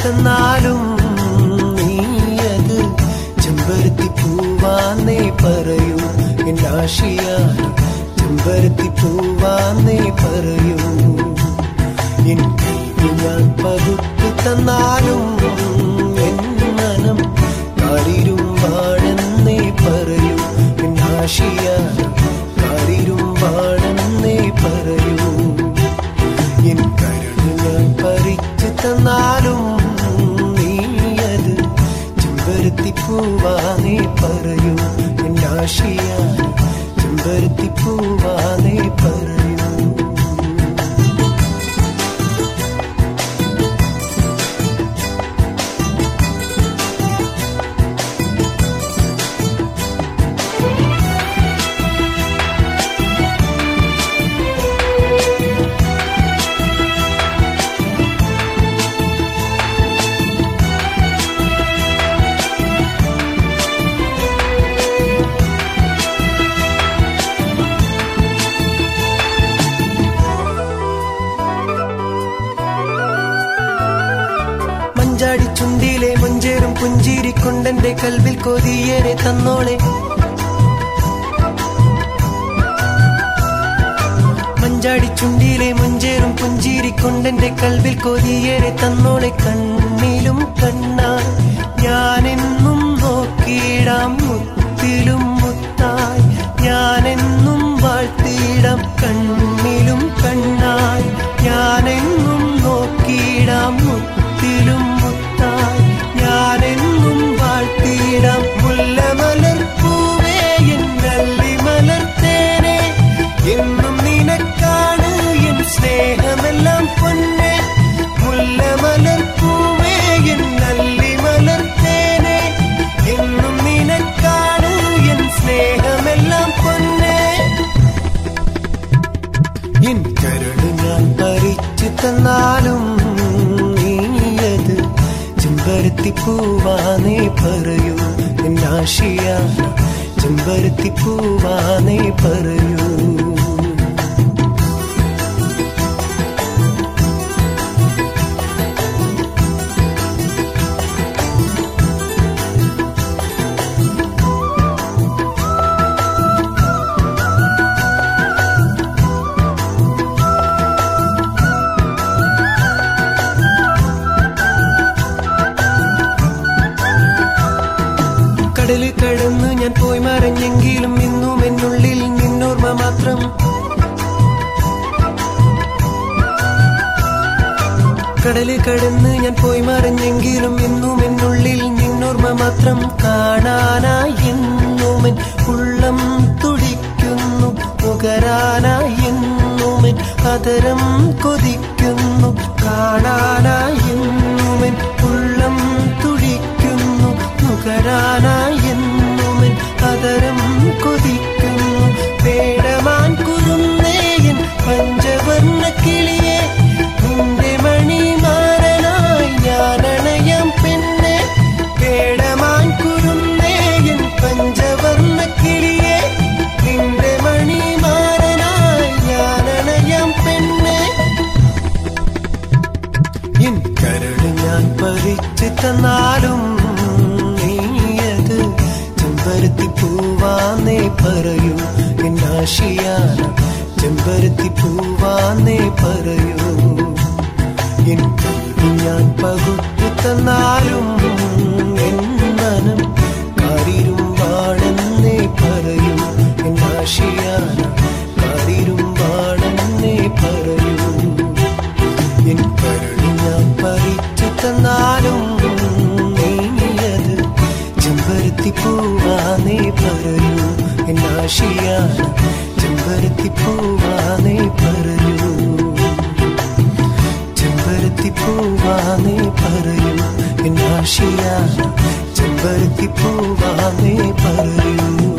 തന്നാലും നീയത് ചെമ്പരത്തി പൂവാന്നേ പറയൂ എന്നാശിയാണ് ചെമ്പരത്തി പൂവാന്നേ പറയൂ എൻ കൈ ഞാൻ പകുത്തു തന്നാലും എൻ മനം കാരിരും വാഴന്നേ പറയൂ എന്നാശിയാണ് കാരിരും വാഴന്നേ പറയൂ എൻ കരട് ഞാൻ പറിച്ചു തന്നാലും നീയത് ചെമ്പരത്തി പൂവാനേ പറയൂ എന്നാശിയാണ് ചെമ്പരത്തി പൂവാനേ പറയൂ മഞ്ചാടി ചുണ്ടിലെ മഞ്ചേറും പുഞ്ചിരിക്കൊണ്ടെന്റെ കൽവിൽ കൊതിയേറെ തന്നോളെ മഞ്ചാടി ചുണ്ടിലെ മഞ്ചേറും പുഞ്ചിരിക്കൊണ്ടെന്റെ കൽവിൽ കൊതിയേറെ തന്നോളെ കണ്ണിലും കണ്ണാൻ ഞാനെന്നും നോക്കിയിടാം മുത്തിലും മുത്തായി ഞാനെന്നും വാഴ്ത്തിയിടാം കണ്ണിലും കണ്ണായി ഞാനെന്നും നോക്കിയിടാം മുത്തിലും മുത്തായി ഞാനെന്നും വാഴ്ത്തിയിടാം മുല്ലമലർ പൂവേ എൻ നല്ലി മലർത്തേനെ എന്നും നിനക്കാണ് എൻ സ്നേഹമെല്ലാം പൊന്നെ മുല്ലമലർ പൂവേ എൻ നല്ലി മലർത്തേനെ എന്നും നിനക്കാണ് എൻ സ്നേഹമെല്ലാം പൊന്നെ എൻ കരട് ഞാൻ പറിച്ചു തന്നാലും നീയത് ചെമ്പരത്തി പൂവാനേ പറയൂ എന്നാശിയാണ് ചെമ്പരത്തി പൂവാനേ പറയൂ കടല് കടന്ന് ഞാൻ പോയി മറഞ്ഞെങ്കിലും ഇന്നും എന്നുള്ളിൽ നിന്നോർമ്മ മാത്രം കടല് കടന്ന് ഞാൻ പോയി മറഞ്ഞെങ്കിലും ഇന്നും എന്നുള്ളിൽ നിന്നോർമ്മ മാത്രം കാണാനായി എന്നുമെൻ ഉള്ളം തുടിക്കുന്നു നുകരാനായി എന്നുമെൻ അതരം കൊതിക്കുന്നു കാണാനായി എന്നുമെൻ ഉള്ളം തുടിക്കുന്നു നുകരാനായി എന്നുമെൻ അതരം കൊതിക്കുന്നു പേടമാൻ കുറുന്നേയൻ പഞ്ചവർണ്ണ കിളിയെ നിന്റെ മണിമാരനായി ഞാനണയാം പെണ്ണെ പേടമാൻ കുറുന്നേയൻ പഞ്ചവർണ്ണ കിളിയെ നിന്റെ മണിമാരനായി ഞാനണയാം പെണ്ണെ എൻ കരട് ഞാൻ പറിച്ചു തന്നാലും നീയത് ചെമ്പരത്തി പൂവാന്നേ പറയൂ എന്നാശിയാണ് ചെമ്പരത്തി പൂവാന്നേ പറയൂ എൻ കൽവി ഞാൻ പകുത്തു തന്നാലും എൻ മനം കാരിരും വാണെന്നേ പറയൂ എന്നാശിയാണ് കാരിരും വാണെന്നേ പറയൂ എൻ കരട് ഞാൻ പറിച്ചു തന്നാലും നീയത് ചെമ്പരത്തി പൂവാനേ പറയൂ എന്നാശിയാണ് ചെമ്പരത്തി പൂവാനേ പറയൂ ചെമ്പരത്തി പൂവാനേ പറയൂ എന്നാശിയാണ് ചെമ്പരത്തി പൂവാനേ പറയൂ